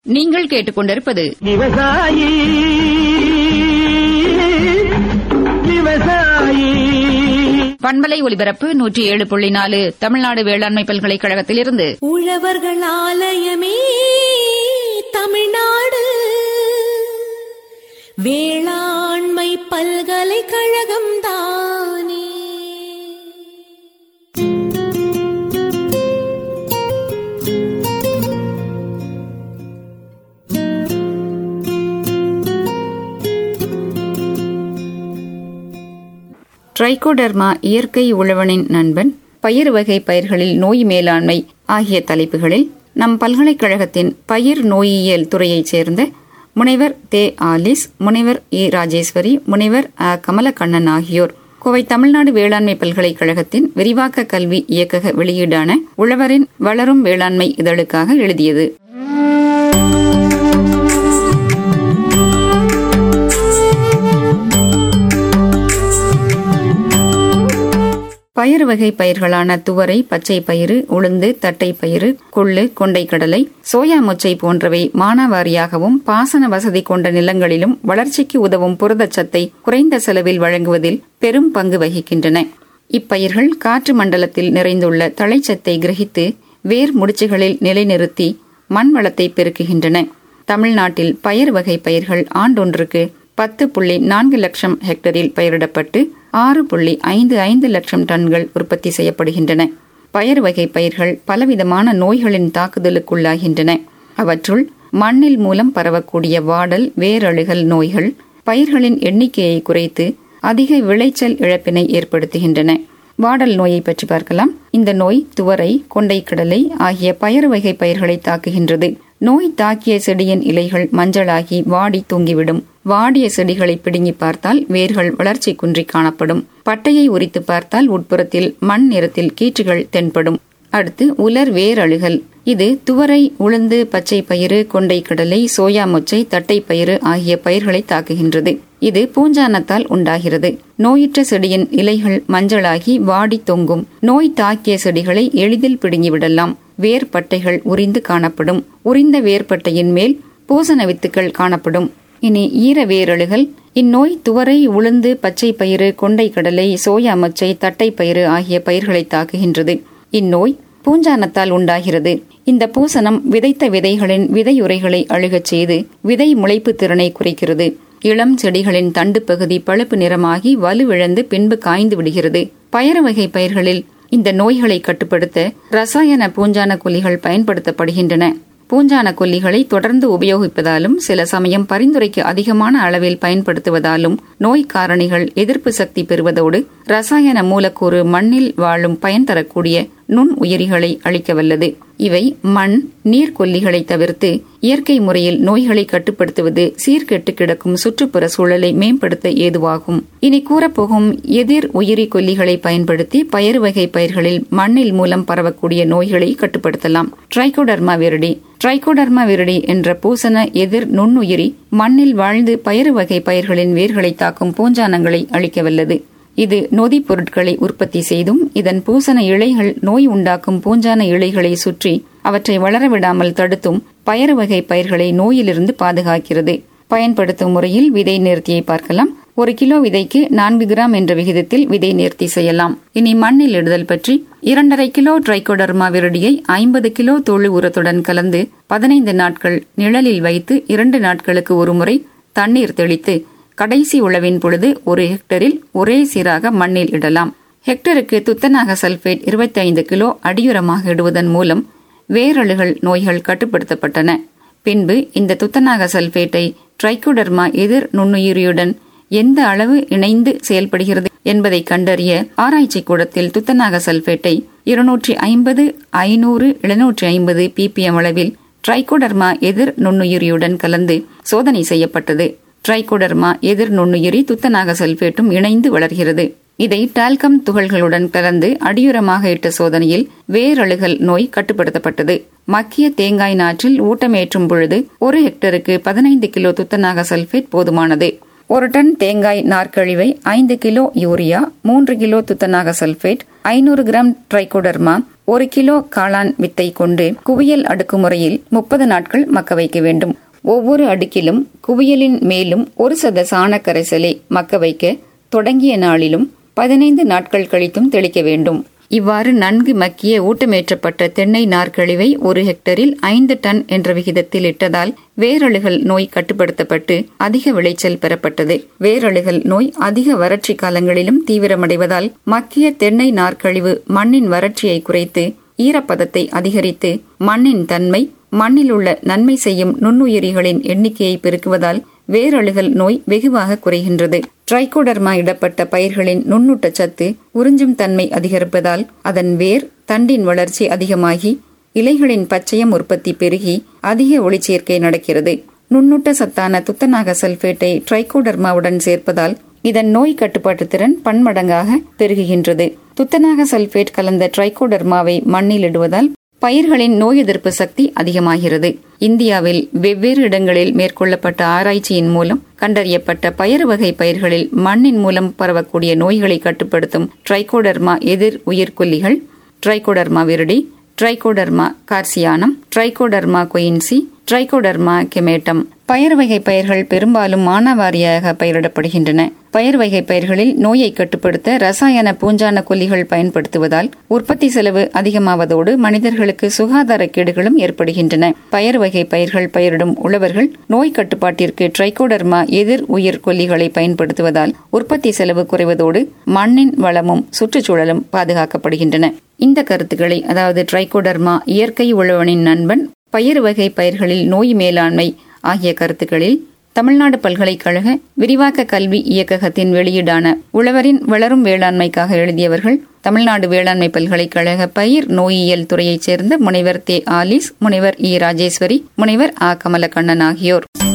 நீங்கள் கேட்டுக்கொண்டிருப்பது விவசாயி விவசாயி பண்பலை ஒலிபரப்பு நூற்றி ஏழு புள்ளி நாலு தமிழ்நாடு வேளாண்மை பல்கலைக்கழகத்திலிருந்து உழவர்கள் ஆலயமே தமிழ்நாடு வேளாண்மை பல்கலைக்கழகம் தானே ட்ரைகோடர்மா இயற்கை உழவனின் நண்பன் பயிர் வகை பயிர்களில் நோய் மேலாண்மை ஆகிய தலைப்புகளில் நம் பல்கலைக்கழகத்தின் பயிர் நோயியல் துறையைச் சேர்ந்த முனைவர் தே ஆலிஸ் முனைவர் ஏ ராஜேஸ்வரி முனைவர் அ கமலக்கண்ணன் ஆகியோர் கோவை தமிழ்நாடு வேளாண்மை பல்கலைக்கழகத்தின் விரிவாக்க கல்வி இயக்கக வெளியீடான உழவரின் வளரும் வேளாண்மை இதழுக்காக எழுதியது பயறு வகை பயிர்களான துவரை பச்சை பயிறு உளுந்து தட்டை பயிறு கொள்ளு கொண்டைக்கடலை சோயா மொச்சை போன்றவை மானாவாரியாகவும் பாசன வசதி கொண்ட நிலங்களிலும் வளர்ச்சிக்கு உதவும் புரதச்சத்தை குறைந்த செலவில் வழங்குவதில் பெரும் பங்கு வகிக்கின்றன இப்பயிர்கள் காற்று மண்டலத்தில் நிறைந்துள்ள தழைச்சத்தை கிரகித்து வேர் முடிச்சுகளில் நிலைநிறுத்தி மண் வளத்தை பெருக்குகின்றன தமிழ்நாட்டில் பயிர் வகை பயிர்கள் ஆண்டொன்றுக்கு பத்து புள்ளி நான்கு லட்சம் ஹெக்டரில் பயிரிடப்பட்டு ஆறு புள்ளி ஐந்து ஐந்து லட்சம் டன்கள் உற்பத்தி செய்யப்படுகின்றன பயறு வகை பயிர்கள் பலவிதமான நோய்களின் தாக்குதலுக்குள்ளாகின்றன அவற்றுள் மண்ணில் மூலம் பரவக்கூடிய வாடல் வேரழுகல் நோய்கள் பயிர்களின் எண்ணிக்கையை குறைத்து அதிக விளைச்சல் இழப்பினை ஏற்படுத்துகின்றன வாடல் நோயை பற்றி பார்க்கலாம் இந்த நோய் துவரை கொண்டைக்கடலை ஆகிய பயறு வகை பயிர்களை தாக்குகின்றது நோய் தாக்கிய செடியின் இலைகள் மஞ்சளாகி வாடி தூங்கிவிடும் வாடிய செடிகளை பிடுங்கி பார்த்தால் வேர்கள் வளர்ச்சி குன்றி காணப்படும் பட்டையை உரித்து பார்த்தால் உட்புறத்தில் மண் நிறத்தில் கீற்றுகள் தென்படும் அடுத்து உலர் வேரழுகல் இது துவரை உளுந்து பச்சை பயிறு கொண்டை கடலை சோயா மொச்சை தட்டை பயிறு ஆகிய பயிர்களை தாக்குகின்றது இது பூஞ்சானத்தால் உண்டாகிறது நோயுற்ற செடியின் இலைகள் மஞ்சளாகி வாடி தொங்கும் நோய் தாக்கிய செடிகளை எளிதில் பிடுங்கிவிடலாம் வேர் பட்டைகள் உரிந்து காணப்படும் உரிந்த வேர்பட்டையின் மேல் பூசண வித்துக்கள் காணப்படும் இனி ஈர வேரழுகள் இந்நோய் துவரை உளுந்து பச்சை பயிறு கொண்டை கடலை சோயா மொச்சை தட்டை பயிறு ஆகிய பயிர்களை தாக்குகின்றது இந்நோய் பூஞ்சானத்தால் உண்டாகிறது இந்த பூசணம் விதைத்த விதைகளின் விதையுறைகளை அழுகச் செய்து விதை முளைப்பு திறனை குறைக்கிறது இளம் செடிகளின் தண்டு பகுதி பழுப்பு நிறமாகி வலுவிழந்து பின்பு காய்ந்து விடுகிறது பயறு வகை பயிர்களில் இந்த நோய்களை கட்டுப்படுத்த ரசாயன பூஞ்சான கொல்லிகள் பயன்படுத்தப்படுகின்றன பூஞ்சான கொல்லிகளை தொடர்ந்து உபயோகிப்பதாலும் சில சமயம் பரிந்துரைக்கு அதிகமான அளவில் பயன்படுத்துவதாலும் நோய் காரணிகள் எதிர்ப்பு சக்தி பெறுவதோடு ரசாயன மூலக்கூறு மண்ணில் வாழும் பயன் தரக்கூடிய நுண் உயிரிகளை அளிக்கவல்லது இவை மண் நீர்க்கொல்லிகளை தவிர்த்து இயற்கை முறையில் நோய்களை கட்டுப்படுத்துவது சீர்கெட்டு கிடக்கும் சுற்றுப்புற சூழலை மேம்படுத்த ஏதுவாகும் இனி கூறப்போகும் எதிர் உயிரி கொல்லிகளை பயன்படுத்தி பயறு வகை பயிர்களில் மண்ணில் மூலம் பரவக்கூடிய நோய்களை கட்டுப்படுத்தலாம் ட்ரைகோடர்மா விரடி ட்ரைகோடர்மா விரடி என்ற பூசண எதிர் நுண்ணுயிரி மண்ணில் வாழ்ந்து பயறு வகை பயிர்களின் வேர்களை தாக்கும் பூஞ்சானங்களை அளிக்கவல்லது இது நொதி பொருட்களை உற்பத்தி செய்தும் இதன் பூசண இலைகள் நோய் உண்டாக்கும் பூஞ்சான இலைகளை சுற்றி அவற்றை வளரவிடாமல் தடுத்தும் பயறு வகை பயிர்களை நோயிலிருந்து பாதுகாக்கிறது பயன்படுத்தும் முறையில் விதை நேர்த்தியை பார்க்கலாம் ஒரு கிலோ விதைக்கு நான்கு கிராம் என்ற விகிதத்தில் விதை நேர்த்தி செய்யலாம் இனி மண்ணில் இடுதல் பற்றி இரண்டரை கிலோ ட்ரைகோடர்மா விரடியை ஐம்பது கிலோ தொழு உரத்துடன் கலந்து பதினைந்து நாட்கள் நிழலில் வைத்து இரண்டு நாட்களுக்கு ஒருமுறை தண்ணீர் தெளித்து கடைசி உழவின் பொழுது ஒரு ஹெக்டரில் ஒரே சீராக மண்ணில் இடலாம் ஹெக்டருக்கு துத்தநாக சல்பேட் இருபத்தி ஐந்து கிலோ அடியுரமாக இடுவதன் மூலம் வேரழுகள் நோய்கள் கட்டுப்படுத்தப்பட்டன பின்பு இந்த துத்தநாக சல்பேட்டை ட்ரைகோடர்மா எதிர் நுண்ணுயிரியுடன் எந்த அளவு இணைந்து செயல்படுகிறது என்பதை கண்டறிய ஆராய்ச்சி கூடத்தில் துத்தநாக சல்பேட்டை இருநூற்றி ஐம்பது ஐநூறு எழுநூற்றி ஐம்பது பிபிஎம் அளவில் ட்ரைகோடர்மா எதிர் நுண்ணுயிரியுடன் கலந்து சோதனை செய்யப்பட்டது ட்ரைகோடர்மா எதிர் நுண்ணுயிரி துத்தநாக சல்பேட்டும் இணைந்து வளர்கிறது இதை டால்கம் துகள்களுடன் கலந்து அடியுரமாக இட்ட சோதனையில் வேரழுகல் நோய் கட்டுப்படுத்தப்பட்டது மக்கிய தேங்காய் நாற்றில் ஊட்டமேற்றும் பொழுது ஒரு ஹெக்டருக்கு பதினைந்து கிலோ துத்தநாக சல்பேட் போதுமானது ஒரு டன் தேங்காய் நார்க்கழிவை ஐந்து கிலோ யூரியா மூன்று கிலோ துத்தநாக சல்பேட் ஐநூறு கிராம் ட்ரைகோடர்மா ஒரு கிலோ காளான் வித்தை கொண்டு குவியல் அடுக்குமுறையில் முப்பது நாட்கள் மக்க வைக்க வேண்டும் ஒவ்வொரு அடுக்கிலும் குவியலின் மேலும் ஒரு சத சாண கரைசலை மக்க வைக்க தொடங்கிய நாளிலும் பதினைந்து நாட்கள் கழித்தும் தெளிக்க வேண்டும் இவ்வாறு நன்கு மக்கிய ஊட்டமேற்றப்பட்ட தென்னை நார்க்கழிவை ஒரு ஹெக்டரில் ஐந்து டன் என்ற விகிதத்தில் இட்டதால் வேரழுகல் நோய் கட்டுப்படுத்தப்பட்டு அதிக விளைச்சல் பெறப்பட்டது வேரழுகல் நோய் அதிக வறட்சி காலங்களிலும் தீவிரமடைவதால் மக்கிய தென்னை நார்க்கழிவு மண்ணின் வறட்சியை குறைத்து ஈரப்பதத்தை அதிகரித்து மண்ணின் தன்மை மண்ணில் உள்ள நன்மை செய்யும் நுண்ணுயிரிகளின் எண்ணிக்கையை பெருக்குவதால் வேரழுகல் நோய் வெகுவாக குறைகின்றது ட்ரைகோடர்மா இடப்பட்ட பயிர்களின் நுண்ணூட்ட சத்து உறிஞ்சும் தன்மை அதிகரிப்பதால் அதன் வேர் தண்டின் வளர்ச்சி அதிகமாகி இலைகளின் பச்சையம் உற்பத்தி பெருகி அதிக ஒளிச்சேர்க்கை நடக்கிறது நுண்ணூட்ட சத்தான துத்தநாக சல்பேட்டை ட்ரைகோடர்மாவுடன் சேர்ப்பதால் இதன் நோய் கட்டுப்பாட்டு திறன் பன்மடங்காக பெருகுகின்றது துத்தநாக சல்பேட் கலந்த ட்ரைகோடர்மாவை மண்ணில் இடுவதால் பயிர்களின் நோய் எதிர்ப்பு சக்தி அதிகமாகிறது இந்தியாவில் வெவ்வேறு இடங்களில் மேற்கொள்ளப்பட்ட ஆராய்ச்சியின் மூலம் கண்டறியப்பட்ட பயறு வகை பயிர்களில் மண்ணின் மூலம் பரவக்கூடிய நோய்களை கட்டுப்படுத்தும் ட்ரைகோடர்மா எதிர் உயிர்கொல்லிகள் trichoderma viride trichoderma harzianum trichoderma koningii trichoderma hamatum பயறு வகை பயிர்கள் பெரும்பாலும் மானாவாரியாக பயிரிடப்படுகின்றன பயிர் வகை பயிர்களில் நோயை கட்டுப்படுத்த ரசாயன பூஞ்சான கொல்லிகள் பயன்படுத்துவதால் உற்பத்தி செலவு அதிகமாவதோடு மனிதர்களுக்கு சுகாதார கேடுகளும் ஏற்படுகின்றன பயர் வகை பயிர்கள் பயிரிடும் உழவர்கள் நோய் கட்டுப்பாட்டிற்கு ட்ரைகோடர்மா எதிர் உயிர் கொல்லிகளை பயன்படுத்துவதால் உற்பத்தி செலவு குறைவதோடு மண்ணின் வளமும் சுற்றுச்சூழலும் பாதுகாக்கப்படுகின்றன இந்த கருத்துக்களை அதாவது ட்ரைகோடர்மா இயற்கை உழவனின் நண்பன் பயிர் வகை பயிர்களில் நோய் மேலாண்மை ஆகிய கருத்துக்களில் தமிழ்நாடு பல்கலைக்கழக விரிவாக்க கல்வி இயக்ககத்தின் வெளியீடான உழவரின் வளரும் வேளாண்மைக்காக எழுதியவர்கள் தமிழ்நாடு வேளாண்மை பல்கலைக்கழக பயிர் நோயியல் துறையைச் சேர்ந்த முனைவர் தே ஆலிஸ் முனைவர் இ ராஜேஸ்வரி முனைவர் ஆ கமலக்கண்ணன் ஆகியோர்